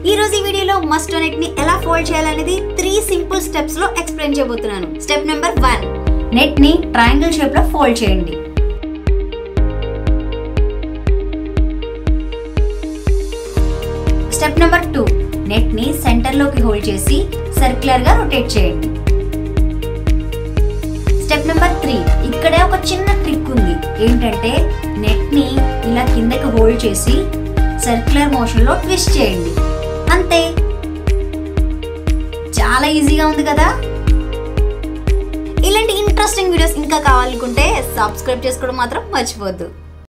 ఈ రోజు ఈ వీడియోలో మస్టో నెట్ ని ఎలా ఫోల్డ్ చేయాలనేది త్రీ సింపుల్ స్టెప్స్ లో ఎక్స్ప్లెయిన్ చేయబోతున్నాను స్టెప్ నెంబర్ వన్ నెట్ ని ట్రయాంగిల్ షేప్ లో ఫోల్డ్ చేయండి స్టెప్ నెంబర్ టూ నెట్ ని సెంటర్ లోకి హోల్డ్ చేసి సర్క్యులర్ గా రొటేట్ చేయండి స్టెప్ నెంబర్ త్రీ ఇక్కడే ఒక చిన్న ట్రిక్ ఉంది ఏంటంటే నెట్ ని ఇలా కిందకి హోల్డ్ చేసి సర్క్యులర్ మోషన్ లో ట్విస్ట్ చేయండి అంతే చాలా ఈజీగా ఉంది కదా ఇలాంటి ఇంట్రెస్టింగ్ వీడియోస్ ఇంకా కావాలనుకుంటే సబ్స్క్రైబ్ చేసుకోవడం మాత్రం మర్చిపోద్దు